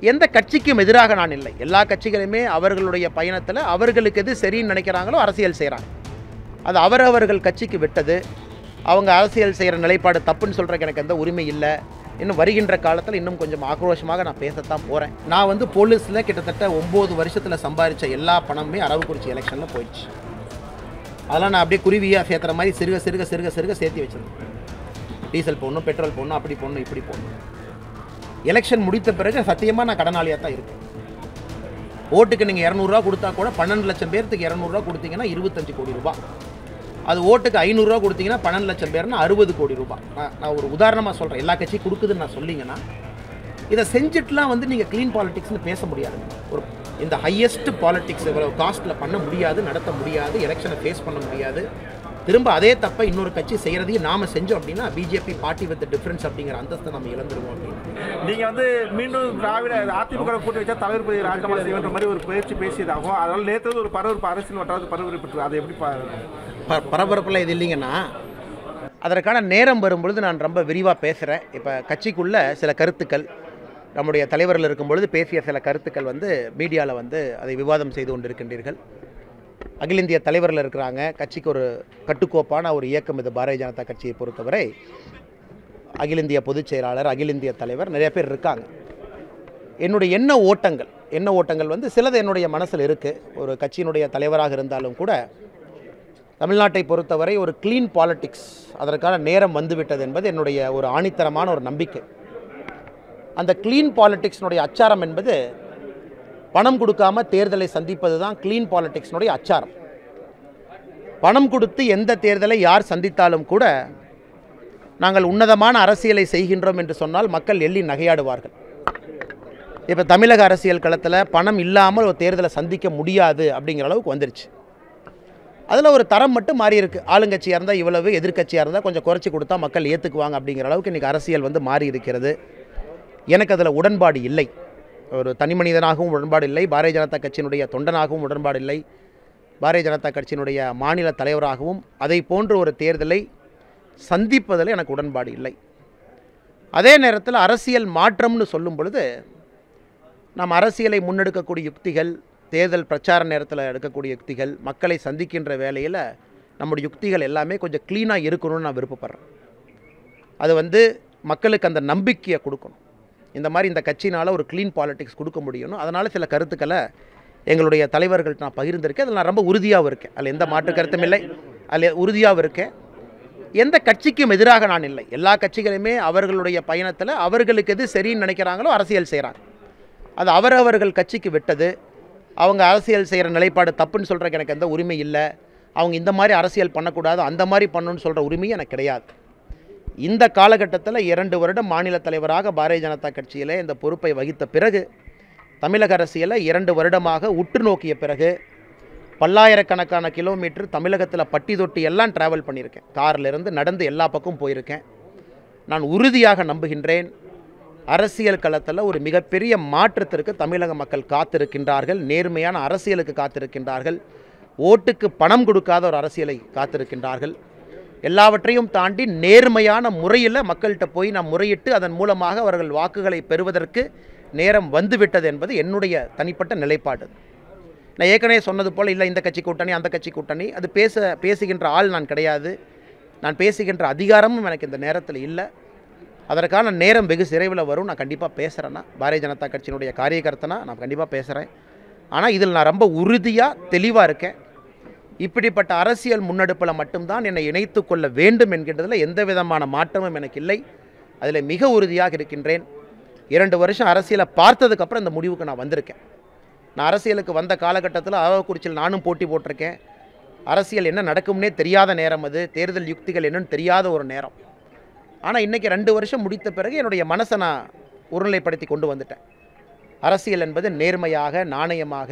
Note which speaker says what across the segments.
Speaker 1: எந்த கட்சிக்கும் எதிராக நான் இல்லை எல்லா கட்சிகளுமே அவர்களுடைய பயணத்தில் அவர்களுக்கு எது சரின்னு நினைக்கிறாங்களோ அரசியல் செய்கிறாங்க அது அவரவர்கள் கட்சிக்கு விட்டது அவங்க அரசியல் செய்கிற நிலைப்பாடு தப்புன்னு சொல்கிறக்கு எனக்கு எந்த உரிமை இல்லை இன்னும் வருகின்ற காலத்தில் இன்னும் கொஞ்சம் ஆக்ரோஷமாக நான் பேசத்தான் போகிறேன் நான் வந்து போலீஸில் கிட்டத்தட்ட ஒம்பது வருஷத்தில் சம்பாதிச்ச எல்லா பணமுமே அரவக்குறிச்சி எலெக்ஷனில் போயிடுச்சு அதெல்லாம் நான் அப்படியே குருவியாக சேர்த்துற மாதிரி சிறுக சிறுக சிறுக சிறுக சேர்த்து வச்சிருந்தேன் டீசல் போடணும் பெட்ரோல் போடணும் அப்படி போடணும் இப்படி போடணும் எலெக்ஷன் முடித்த பிறகு சத்தியமாக நான் கடனாளியாக தான் இருக்கேன் ஓட்டுக்கு நீங்கள் இரநூறுவா கொடுத்தா கூட பன்னெண்டு லட்சம் பேர்த்துக்கு இரநூறுவா கொடுத்தீங்கன்னா இருபத்தஞ்சு கோடி ரூபாய் அது ஓட்டுக்கு ஐநூறுரூவா கொடுத்தீங்கன்னா பன்னெண்டு லட்சம் பேர்னா அறுபது கோடி ரூபாய் நான் நான் ஒரு உதாரணமாக சொல்கிறேன் எல்லா கட்சியும் கொடுக்குதுன்னு நான் சொல்லிங்கன்னா இதை செஞ்சுட்டுலாம் வந்து நீங்கள் க்ளீன் பாலிடிக்ஸ்னு பேச முடியாது ஒரு இந்த ஹையஸ்ட் பாலிடிக்ஸ் இவ்வளோ காஸ்ட்டில் பண்ண முடியாது நடத்த முடியாது எலெக்ஷனை ஃபேஸ் பண்ண முடியாது திரும்ப அதே தப்பை இன்னொரு கட்சி செய்கிறதையும் நாம செஞ்சோம் அப்படின்னா பிஜேபி பார்ட்டி வித் டிஃப்ரென்ஸ் அப்படிங்கிற அந்தஸ்தை நம்ம இழந்துருவோம் அப்படின்னு
Speaker 2: நீங்க வந்து மீண்டும் திராவிட அதிமுக கூட்டி வச்சா தலைவர் பதவி ராஜினாமா செய்யன்ற மாதிரி ஒரு பேச்சு பேசியதாகும் அதனால நேற்று ஒரு பரபரப்பு அரசியல் வட்டாரத்து பரபரப்பு அதை எப்படி பாருங்க
Speaker 1: ப பரபரப்பில் இது இல்லைங்கன்னா அதற்கான நேரம் வரும்பொழுது நான் ரொம்ப விரிவாக பேசுகிறேன் இப்போ கட்சிக்குள்ள சில கருத்துக்கள் நம்முடைய தலைவர்கள் இருக்கும் பொழுது பேசிய சில கருத்துக்கள் வந்து மீடியாவில் வந்து அதை விவாதம் செய்து கொண்டிருக்கின்றீர்கள் அகில இந்திய தலைவர்கள் இருக்கிறாங்க கட்சிக்கு ஒரு கட்டுக்கோப்பான ஒரு இயக்கம் இது பாரதிய ஜனதா கட்சியை பொறுத்தவரை அகில இந்திய பொதுச் செயலாளர் அகில இந்திய தலைவர் நிறைய பேர் இருக்காங்க என்னுடைய எண்ண ஓட்டங்கள் எண்ண ஓட்டங்கள் வந்து சிலது என்னுடைய மனசில் இருக்குது ஒரு கட்சியினுடைய தலைவராக இருந்தாலும் கூட தமிழ்நாட்டை பொறுத்தவரை ஒரு க்ளீன் பாலிடிக்ஸ் அதற்கான நேரம் வந்துவிட்டது என்பது என்னுடைய ஒரு ஆணித்தரமான ஒரு நம்பிக்கை அந்த க்ளீன் பாலிடிக்ஸ்னுடைய அச்சாரம் என்பது பணம் கொடுக்காம தேர்தலை சந்திப்பது தான் க்ளீன் பாலிடிக்ஸ்னுடைய அச்சாரம் பணம் கொடுத்து எந்த தேர்தலை யார் சந்தித்தாலும் கூட நாங்கள் உன்னதமான அரசியலை செய்கின்றோம் என்று சொன்னால் மக்கள் எள்ளி நகையாடுவார்கள் இப்போ தமிழக அரசியல் களத்தில் பணம் இல்லாமல் ஒரு தேர்தலை சந்திக்க முடியாது அப்படிங்கிற அளவுக்கு வந்துருச்சு அதில் ஒரு தரம் மட்டும் மாறி இருக்கு ஆளுங்கட்சியாக இருந்தால் இவ்வளவு எதிர்க்கட்சியாக இருந்தால் கொஞ்சம் குறைச்சி கொடுத்தா மக்கள் ஏற்றுக்குவாங்க அப்படிங்கிற அளவுக்கு இன்றைக்கி அரசியல் வந்து மாறி இருக்கிறது எனக்கு அதில் உடன்பாடு இல்லை ஒரு தனி மனிதனாகவும் உடன்பாடு இல்லை பாரதிய ஜனதா கட்சியினுடைய தொண்டனாகவும் உடன்பாடு இல்லை பாரதிய ஜனதா கட்சியினுடைய மாநில தலைவராகவும் அதை போன்ற ஒரு தேர்தலை சந்திப்பதில் எனக்கு உடன்பாடு இல்லை அதே நேரத்தில் அரசியல் மாற்றம்னு சொல்லும் பொழுது நாம் அரசியலை முன்னெடுக்கக்கூடிய யுக்திகள் தேர்தல் பிரச்சார நேரத்தில் எடுக்கக்கூடிய யுக்திகள் மக்களை சந்திக்கின்ற வேலையில் நம்முடைய யுக்திகள் எல்லாமே கொஞ்சம் க்ளீனாக இருக்கணும்னு நான் விருப்பப்படுறேன் அது வந்து மக்களுக்கு அந்த நம்பிக்கையை கொடுக்கணும் இந்த மாதிரி இந்த கட்சினால் ஒரு க்ளீன் பாலிடிக்ஸ் கொடுக்க முடியணும் அதனால் சில கருத்துக்களை எங்களுடைய தலைவர்கள்ட்ட நான் பகிர்ந்திருக்கேன் அதில் நான் ரொம்ப உறுதியாகவும் இருக்கேன் அதில் எந்த மாற்று கருத்தும் இல்லை அதில் உறுதியாகவும் இருக்கேன் எந்த கட்சிக்கும் எதிராக நான் இல்லை எல்லா கட்சிகளுமே அவர்களுடைய பயணத்தில் அவர்களுக்கு எது சரின்னு நினைக்கிறாங்களோ அரசியல் செய்கிறாங்க அது அவரவர்கள் கட்சிக்கு விட்டது அவங்க அரசியல் செய்கிற நிலைப்பாடு தப்புன்னு சொல்கிறக்கு எனக்கு எந்த உரிமை இல்லை அவங்க இந்த மாதிரி அரசியல் பண்ணக்கூடாது அந்த மாதிரி பண்ணணும்னு சொல்கிற உரிமையும் எனக்கு கிடையாது இந்த காலகட்டத்தில் இரண்டு வருடம் மாநில தலைவராக பாரதிய ஜனதா கட்சியில் இந்த பொறுப்பை வகித்த பிறகு தமிழக அரசியலை இரண்டு வருடமாக உற்று நோக்கிய பிறகு பல்லாயிரக்கணக்கான கிலோமீட்டர் தமிழகத்தில் பட்டி தொட்டி எல்லாம் ட்ராவல் பண்ணியிருக்கேன் கார்ல இருந்து நடந்து எல்லா பக்கமும் போயிருக்கேன் நான் உறுதியாக நம்புகின்றேன் அரசியல் களத்தில் ஒரு மிகப்பெரிய மாற்றத்திற்கு தமிழக மக்கள் காத்திருக்கின்றார்கள் நேர்மையான அரசியலுக்கு காத்திருக்கின்றார்கள் ஓட்டுக்கு பணம் கொடுக்காத ஒரு அரசியலை காத்திருக்கின்றார்கள் எல்லாவற்றையும் தாண்டி நேர்மையான முறையில் மக்கள்கிட்ட போய் நாம் முறையிட்டு அதன் மூலமாக அவர்கள் வாக்குகளை பெறுவதற்கு நேரம் வந்துவிட்டது என்பது என்னுடைய தனிப்பட்ட நிலைப்பாடு நான் ஏற்கனவே சொன்னது போல் இல்லை இந்த கட்சி கூட்டணி அந்த கட்சி கூட்டணி அது பேச பேசுகின்ற ஆள் நான் கிடையாது நான் பேசுகின்ற அதிகாரமும் எனக்கு இந்த நேரத்தில் இல்லை அதற்கான நேரம் வெகு சிறைவில் வரும் நான் கண்டிப்பாக பேசுகிறேன்னா பாரதிய ஜனதா கட்சியினுடைய காரியகர்த்தனா நான் கண்டிப்பாக பேசுகிறேன் ஆனால் இதில் நான் ரொம்ப உறுதியாக தெளிவாக இருக்கேன் இப்படிப்பட்ட அரசியல் முன்னெடுப்பில் மட்டும்தான் என்னை இணைத்து கொள்ள வேண்டும் என்கின்றதில் எந்த விதமான மாற்றமும் எனக்கு இல்லை அதில் மிக உறுதியாக இருக்கின்றேன் இரண்டு வருஷம் அரசியலை பார்த்ததுக்கப்புறம் இந்த முடிவுக்கு நான் வந்திருக்கேன் நான் அரசியலுக்கு வந்த காலகட்டத்தில் அரவக்குறிச்சியில் நானும் போட்டி போட்டிருக்கேன் அரசியல் என்ன நடக்கும்னே தெரியாத நேரம் அது தேர்தல் யுக்திகள் என்னன்னு தெரியாத ஒரு நேரம் ஆனால் இன்றைக்கி ரெண்டு வருஷம் முடித்த பிறகு என்னுடைய மனசை நான் ஒருநிலைப்படுத்தி கொண்டு வந்துட்டேன் அரசியல் என்பது நேர்மையாக நாணயமாக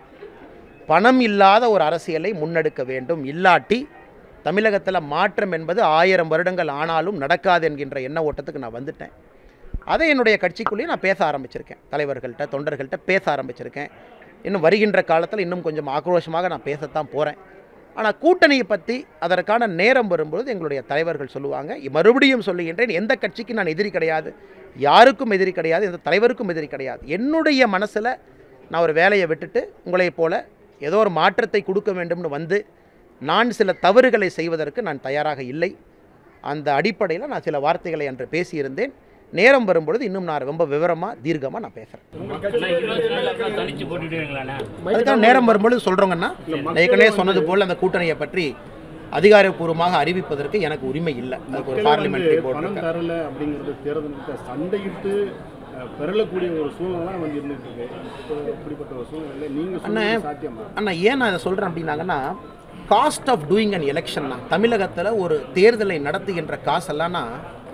Speaker 1: பணம் இல்லாத ஒரு அரசியலை முன்னெடுக்க வேண்டும் இல்லாட்டி தமிழகத்தில் மாற்றம் என்பது ஆயிரம் வருடங்கள் ஆனாலும் நடக்காது என்கின்ற எண்ண ஓட்டத்துக்கு நான் வந்துட்டேன் அதை என்னுடைய கட்சிக்குள்ளேயே நான் பேச ஆரம்பிச்சிருக்கேன் தலைவர்கள்ட்ட தொண்டர்கள்ட்ட பேச ஆரம்பிச்சிருக்கேன் இன்னும் வருகின்ற காலத்தில் இன்னும் கொஞ்சம் ஆக்ரோஷமாக நான் பேசத்தான் போகிறேன் ஆனால் கூட்டணியை பற்றி அதற்கான நேரம் வரும்பொழுது எங்களுடைய தலைவர்கள் சொல்லுவாங்க மறுபடியும் சொல்லுகின்றேன் எந்த கட்சிக்கு நான் எதிரி கிடையாது யாருக்கும் எதிரி கிடையாது எந்த தலைவருக்கும் எதிரி கிடையாது என்னுடைய மனசில் நான் ஒரு வேலையை விட்டுட்டு உங்களைப் போல ஏதோ ஒரு மாற்றத்தை கொடுக்க வேண்டும்னு வந்து நான் சில தவறுகளை செய்வதற்கு நான் தயாராக இல்லை அந்த அடிப்படையில் நான் சில வார்த்தைகளை அன்று பேசியிருந்தேன் நேரம் வரும்பொழுது இன்னும் நான் ரொம்ப விவரமாக தீர்க்கமாக நான் பேசுகிறேன்
Speaker 3: தனிச்சு போட்டுடுவீங்களாண்ணா
Speaker 1: அதுக்காக நேரம் வரும்பொழுது சொல்கிறோங்கன்னா நான் ஏற்கனவே சொன்னது போல் அந்த கூட்டணியை பற்றி அதிகாரப்பூர்வமாக அறிவிப்பதற்கு எனக்கு உரிமை இல்லை அதுக்கு ஒரு பார்லிமெண்ட்ரி போர்டு
Speaker 4: பணம்
Speaker 1: இருக்கு.
Speaker 4: தரல அப்படிங்கிறது தேர்தலுக்கு சண்டையிட்டு அஹ், பெறலக்கூடிய ஒரு சூழ்நிலை தான் வந்து இருந்துட்டு இருக்கு இப்போ இப்படிப்பட்ட ஒரு சூழ்நிலை நீங்க
Speaker 1: அண்ணே.
Speaker 4: சொல்றது சாத்தியமா
Speaker 1: அண்ணா ஏன் நான் இதை சொல்கிறேன் அப்படின்னாங்கன்னா காஸ்ட் ஆஃப் டூயிங் அன் எலெக்ஷன்னா தமிழகத்தில் ஒரு தேர்தலை நடத்துகின்ற காசெல்லாம்னா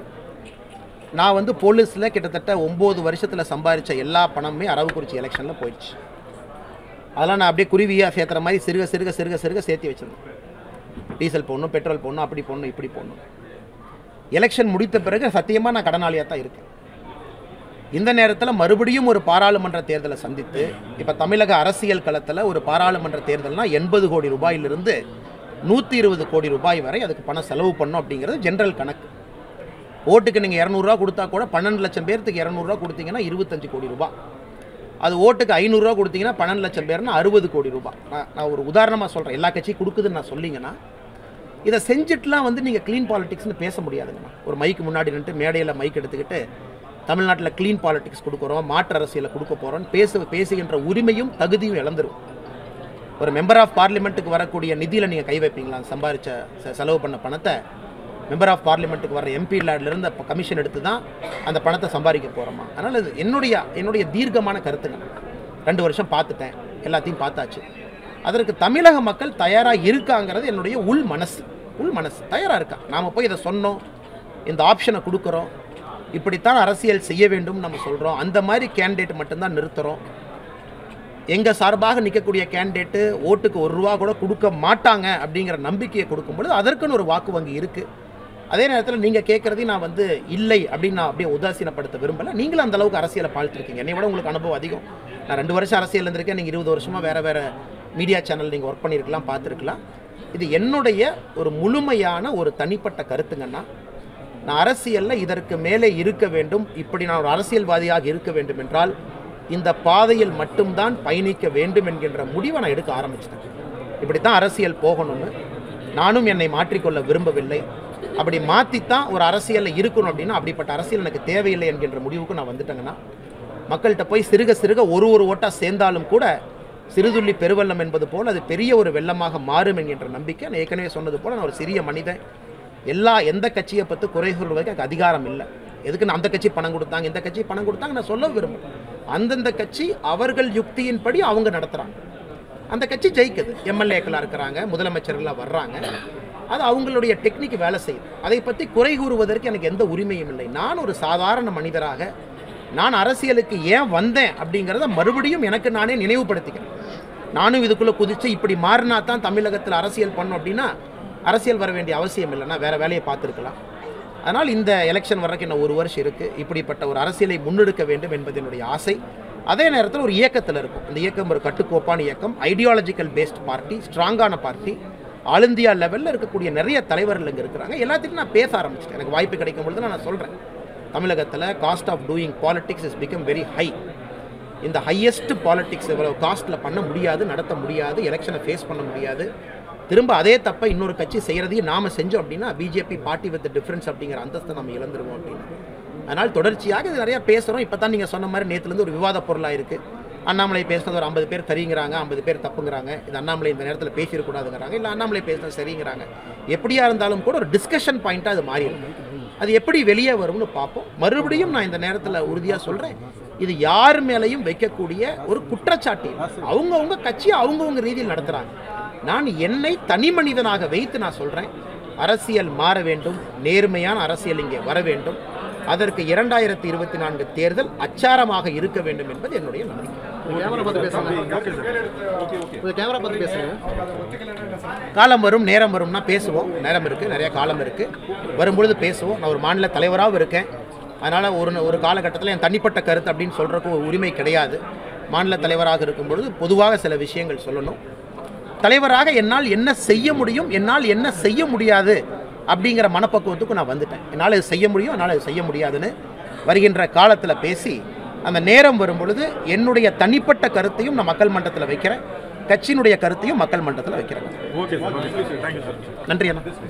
Speaker 1: நான் வந்து போலீஸில் கிட்டத்தட்ட ஒம்பது வருஷத்தில் சம்பாதிச்ச எல்லா பணமுமே அரவக்குறிச்சி எலெக்ஷனில் போயிடுச்சு அதெல்லாம் நான் அப்படியே குருவியாக சேர்த்துற மாதிரி சிறுக சிறுக சிறுக சிறுக சேர்த்து வச்சிருந்தேன் டீசல் போடணும் பெட்ரோல் போடணும் அப்படி போடணும் இப்படி போடணும் எலெக்ஷன் முடித்த பிறகு சத்தியமாக நான் கடனாளியாக தான் இருக்கேன் இந்த நேரத்தில் மறுபடியும் ஒரு பாராளுமன்ற தேர்தலை சந்தித்து இப்போ தமிழக அரசியல் களத்தில் ஒரு பாராளுமன்ற தேர்தல்னா எண்பது கோடி ரூபாயிலிருந்து நூற்றி இருபது கோடி ரூபாய் வரை அதுக்கு பணம் செலவு பண்ணோம் அப்படிங்கிறது ஜென்ரல் கணக்கு ஓட்டுக்கு நீங்கள் இரநூறுவா கொடுத்தா கூட பன்னெண்டு லட்சம் பேர்த்துக்கு இரநூறுவா கொடுத்தீங்கன்னா இருபத்தஞ்சு கோடி ரூபாய் அது ஓட்டுக்கு ஐநூறுரூவா கொடுத்தீங்கன்னா பன்னெண்டு லட்சம் பேர்னா அறுபது கோடி ரூபாய் நான் நான் ஒரு உதாரணமாக சொல்கிறேன் எல்லா கட்சியும் கொடுக்குதுன்னு நான் சொல்லிங்கன்னா இதை செஞ்சுட்டுலாம் வந்து நீங்கள் க்ளீன் பாலிடிக்ஸ்னு பேச முடியாதுங்கண்ணா ஒரு மைக்கு முன்னாடி நின்று மேடையில் மைக் எடுத்துக்கிட்டு தமிழ்நாட்டில் க்ளீன் பாலிடிக்ஸ் கொடுக்குறோம் மாற்று அரசியலை கொடுக்க போகிறோம்னு பேச பேசுகின்ற உரிமையும் தகுதியும் இழந்துரும் ஒரு மெம்பர் ஆஃப் பார்லிமெண்ட்டுக்கு வரக்கூடிய நிதியில் நீங்கள் கை வைப்பீங்களா சம்பாரிச்ச செ- செலவு பண்ண பணத்தை மெம்பர் ஆஃப் பார்லிமெண்ட்டுக்கு வர எம்பியிலிருந்து அப்போ கமிஷன் எடுத்து தான் அந்த பணத்தை சம்பாதிக்க போகிறோமா அதனால் இது என்னுடைய என்னுடைய தீர்க்கமான கருத்துங்க ரெண்டு வருஷம் பார்த்துட்டேன் எல்லாத்தையும் பார்த்தாச்சு அதற்கு தமிழக மக்கள் தயாராக இருக்காங்கிறது என்னுடைய உள் மனசு உள் மனசு தயாராக இருக்கா நாம் போய் இதை சொன்னோம் இந்த ஆப்ஷனை கொடுக்குறோம் இப்படித்தான் அரசியல் செய்ய வேண்டும் நம்ம சொல்கிறோம் அந்த மாதிரி கேண்டிடேட் மட்டும்தான் நிறுத்துகிறோம் எங்கள் சார்பாக நிற்கக்கூடிய கேண்டிடேட்டு ஓட்டுக்கு ஒரு ரூபா கூட கொடுக்க மாட்டாங்க அப்படிங்கிற நம்பிக்கையை கொடுக்கும்பொழுது அதற்குன்னு ஒரு வாக்கு வங்கி இருக்குது அதே நேரத்தில் நீங்கள் கேட்குறதையும் நான் வந்து இல்லை அப்படின்னு நான் அப்படியே உதாசீனப்படுத்த விரும்பலை நீங்களும் அந்த அளவுக்கு அரசியலை பாழ்த்திருக்கீங்க என்னை விட உங்களுக்கு அனுபவம் அதிகம் நான் ரெண்டு வருஷம் அரசியல் இருந்திருக்கேன் நீங்கள் இருபது வருஷமாக வேறு வேறு மீடியா சேனல் நீங்கள் ஒர்க் பண்ணியிருக்கலாம் பார்த்துருக்கலாம் இது என்னுடைய ஒரு முழுமையான ஒரு தனிப்பட்ட கருத்துங்கன்னா நான் அரசியலில் இதற்கு மேலே இருக்க வேண்டும் இப்படி நான் ஒரு அரசியல்வாதியாக இருக்க வேண்டும் என்றால் இந்த பாதையில் மட்டும்தான் பயணிக்க வேண்டும் என்கின்ற முடிவை நான் எடுக்க ஆரம்பிச்சிட்டேன் இப்படி தான் அரசியல் போகணும்னு நானும் என்னை மாற்றிக்கொள்ள விரும்பவில்லை அப்படி மாற்றித்தான் ஒரு அரசியலில் இருக்கணும் அப்படின்னா அப்படிப்பட்ட அரசியல் எனக்கு தேவையில்லை என்கின்ற முடிவுக்கு நான் வந்துட்டேங்கன்னா மக்கள்கிட்ட போய் சிறுக சிறுக ஒரு ஒரு ஓட்டாக சேர்ந்தாலும் கூட சிறுதுள்ளி பெருவெள்ளம் என்பது போல் அது பெரிய ஒரு வெள்ளமாக மாறும் என்கின்ற நம்பிக்கை நான் ஏற்கனவே சொன்னது போல் நான் ஒரு சிறிய மனிதன் எல்லா எந்த கட்சியை பற்றி குறை சொல்வதற்கு எனக்கு அதிகாரம் இல்லை எதுக்கு நான் அந்த கட்சி பணம் கொடுத்தாங்க இந்த கட்சி பணம் கொடுத்தாங்க நான் சொல்ல விரும்புகிறேன் அந்தந்த கட்சி அவர்கள் யுக்தியின்படி அவங்க நடத்துகிறாங்க அந்த கட்சி ஜெயிக்குது எம்எல்ஏக்களாக இருக்கிறாங்க முதலமைச்சர்களாக வர்றாங்க அது அவங்களுடைய டெக்னிக் வேலை செய்யுது அதை பற்றி குறை கூறுவதற்கு எனக்கு எந்த உரிமையும் இல்லை நான் ஒரு சாதாரண மனிதராக நான் அரசியலுக்கு ஏன் வந்தேன் அப்படிங்கிறத மறுபடியும் எனக்கு நானே நினைவுபடுத்திக்கிறேன் நானும் இதுக்குள்ளே குதிச்சு இப்படி மாறினா தான் தமிழகத்தில் அரசியல் பண்ணோம் அப்படின்னா அரசியல் வர வேண்டிய அவசியம் இல்லைன்னா வேறு வேலையை பார்த்துருக்கலாம் அதனால் இந்த எலெக்ஷன் வர்றதுக்கு இன்னும் ஒரு வருஷம் இருக்குது இப்படிப்பட்ட ஒரு அரசியலை முன்னெடுக்க வேண்டும் என்பது என்னுடைய ஆசை அதே நேரத்தில் ஒரு இயக்கத்தில் இருக்கும் இந்த இயக்கம் ஒரு கட்டுக்கோப்பான இயக்கம் ஐடியாலஜிக்கல் பேஸ்ட் பார்ட்டி ஸ்ட்ராங்கான பார்ட்டி ஆல் இந்தியா லெவலில் இருக்கக்கூடிய நிறைய தலைவர்கள் இங்கே இருக்கிறாங்க எல்லாத்துக்கும் நான் பேச ஆரம்பிச்சிட்டேன் எனக்கு வாய்ப்பு கிடைக்கும் பொழுது நான் சொல்கிறேன் தமிழகத்தில் cost of doing politics is become very high இந்த ஹையஸ்ட் பாலிடிக்ஸ் இவ்வளவு காஸ்ட்டில் பண்ண முடியாது நடத்த முடியாது எலெக்ஷனை ஃபேஸ் பண்ண முடியாது திரும்ப அதே தப்பை இன்னொரு கட்சி செய்கிறதையும் நாம் செஞ்சோம் அப்படின்னா பிஜேபி பார்ட்டி வித் டிஃப்ரென்ஸ் அப்படிங்கிற அந்தஸ்தை நம்ம இழந்துருவோம் அப்படின்னு அதனால் தொடர்ச்சியாக இது நிறையா பேசுகிறோம் இப்போ தான் நீங்கள் சொன்ன மாதிரி நேற்றுலேருந்து ஒரு விவாத பொருளாக இருக்குது அண்ணாமலை பேசுனது ஒரு ஐம்பது பேர் சரிங்கிறாங்க ஐம்பது பேர் தப்புங்கிறாங்க இது அண்ணாமலை இந்த நேரத்தில் பேசிடக்கூடாதுங்கிறாங்க இல்லை அண்ணாமலை பேசுனது சரிங்கிறாங்க எப்படியா இருந்தாலும் கூட ஒரு டிஸ்கஷன் பாயிண்ட்டாக அது மாறிடும் அது எப்படி வெளியே வரும்னு பார்ப்போம் மறுபடியும் நான் இந்த நேரத்தில் உறுதியாக சொல்கிறேன் இது யார் மேலேயும் வைக்கக்கூடிய ஒரு குற்றச்சாட்டு இல்லை. அவங்கவங்க கட்சியை அவங்கவங்க ரீதியில் நடத்துகிறாங்க நான் என்னை தனி மனிதனாக வைத்து நான் சொல்கிறேன் அரசியல் மாற வேண்டும் நேர்மையான அரசியல் இங்கே வர வேண்டும் அதற்கு இரண்டாயிரத்தி இருபத்தி நான்கு தேர்தல் அச்சாரமாக இருக்க வேண்டும் என்பது என்னுடைய நம்பிக்கை
Speaker 5: கேமரா பார்த்து பேசுங்க
Speaker 2: ஓகே சார் ஓகே ஓகே
Speaker 5: கொஞ்சம் கேமரா பார்த்து பேசுங்க
Speaker 1: காலம் வரும் நேரம் வரும்னா பேசுவோம் நேரம் இருக்குது நிறைய காலம் இருக்குது வரும்பொழுது பேசுவோம் நான் ஒரு மாநில தலைவராகவும் இருக்கேன் அதனால் ஒரு ஒரு காலகட்டத்தில் என் தனிப்பட்ட கருத்து அப்படின்னு சொல்கிறக்கு ஒரு உரிமை கிடையாது மாநில தலைவராக இருக்கும் பொழுது பொதுவாக சில விஷயங்கள் சொல்லணும் தலைவராக என்னால் என்ன செய்ய முடியும் என்னால் என்ன செய்ய முடியாது அப்படிங்கிற மனப்பக்குவத்துக்கு நான் வந்துட்டேன் என்னால் இது செய்ய முடியும் என்னால் இது செய்ய முடியாதுன்னு வருகின்ற காலத்தில் பேசி அந்த நேரம் வரும் பொழுது என்னுடைய தனிப்பட்ட கருத்தையும் நான் மக்கள் மன்றத்தில் வைக்கிறேன் கட்சியினுடைய கருத்தையும் மக்கள் மன்றத்தில் வைக்கிறேன்
Speaker 2: ஓகே சார் தேங்க்யூ சார்
Speaker 1: நன்றி அண்ணா